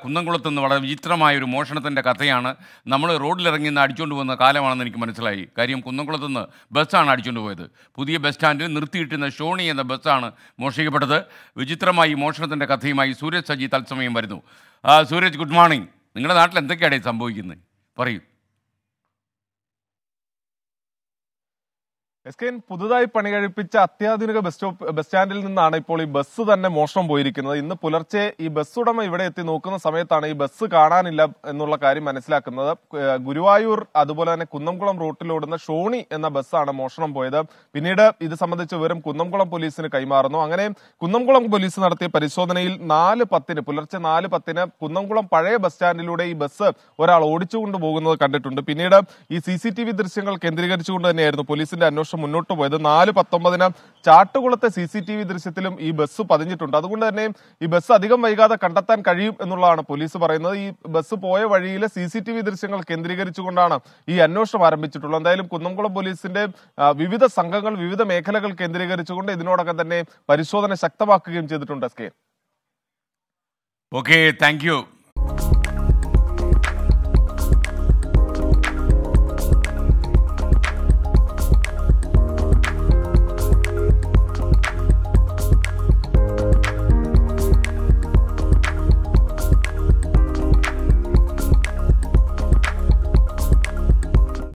കുന്നംകുളത്ത് നിന്ന് വളരെ വിചിത്രമായ ഒരു മോഷണത്തിൻ്റെ കഥയാണ് നമ്മൾ റോഡിലിറങ്ങി നിന്ന് അടിച്ചുകൊണ്ട് പോകുന്ന കാലമാണെന്ന് എനിക്ക് മനസ്സിലായി കാര്യം കുന്നംകുളത്ത് നിന്ന് ബസ്സാണ് അടിച്ചുകൊണ്ട് പോയത് പുതിയ ബസ് സ്റ്റാൻഡിൽ നിർത്തിയിട്ടിരുന്ന ഷോണി എന്ന ബസ്സാണ് മോഷ്ടിക്കപ്പെട്ടത് വിചിത്രമായി ഈ മോഷണത്തിൻ്റെ കഥയുമായി സൂരജ് സജി തത്സമയം വരുന്നു ആ, സൂരജ് ഗുഡ് മോർണിംഗ് നിങ്ങളുടെ നാട്ടിൽ എന്തൊക്കെയാണ് ഈ സംഭവിക്കുന്നത് പറയൂ എസ് കെ എൻ പുതുതായി പണി കഴിപ്പിച്ച അത്യാധുനിക ബസ് സ്റ്റോപ്പ് ബസ് സ്റ്റാൻഡിൽ നിന്നാണ് ഇപ്പോൾ ഈ ബസ് തന്നെ മോഷണം പോയിരിക്കുന്നത് ഇന്ന് പുലർച്ചെ ഈ ബസ് ഉടമ ഇവിടെ എത്തി നോക്കുന്ന സമയത്താണ് ഈ ബസ് കാണാനില്ല എന്നുള്ള കാര്യം മനസ്സിലാക്കുന്നത് ഏഹ് ഗുരുവായൂർ അതുപോലെ തന്നെ കുന്നംകുളം റൂട്ടിലോടുന്ന ഷോണി എന്ന ബസ്സാണ് മോഷണം പോയത് പിന്നീട് ഇത് സംബന്ധിച്ച വിവരം കുന്നംകുളം പോലീസിന് കൈമാറുന്നു അങ്ങനെ കുന്നംകുളം പോലീസ് നടത്തിയ പരിശോധനയിൽ നാല് പത്തിന് പുലർച്ചെ നാല് പത്തിന് കുന്നംകുളം പഴയ ബസ് സ്റ്റാൻഡിലൂടെ ഈ ബസ് ഒരാൾ ഓടിച്ചുകൊണ്ട് പോകുന്നത് കണ്ടിട്ടുണ്ട് പിന്നീട് ഈ സി സി ടി വി ദൃശ്യങ്ങൾ കേന്ദ്രീകരിച്ചുകൊണ്ട് തന്നെയായിരുന്നു പോലീസിന്റെ അന്വേഷണം മുന്നോട്ട് പോയത് നാല് പത്തൊമ്പതിന് ചാട്ടുകുളത്തെ സി സി ടി വി ദൃശ്യത്തിലും ഈ ബസ് പതിഞ്ഞിട്ടുണ്ട് അതുകൊണ്ട് തന്നെ ഈ ബസ് അധികം വൈകാതെ കണ്ടെത്താൻ കഴിയും എന്നുള്ളതാണ് പോലീസ് പറയുന്നത് ഈ ബസ് പോയ വഴിയിലെ സി സി ടി വി ദൃശ്യങ്ങൾ കേന്ദ്രീകരിച്ചുകൊണ്ടാണ് ഈ അന്വേഷണം ആരംഭിച്ചിട്ടുള്ളത് എന്തായാലും കുന്നംകുളം പോലീസിന്റെ ആ, വിവിധ സംഘങ്ങൾ വിവിധ മേഖലകൾ കേന്ദ്രീകരിച്ചുകൊണ്ട് ഇതിനോടകം തന്നെ പരിശോധന ശക്തമാക്കുകയും ചെയ്തിട്ടുണ്ട് S K okay thank U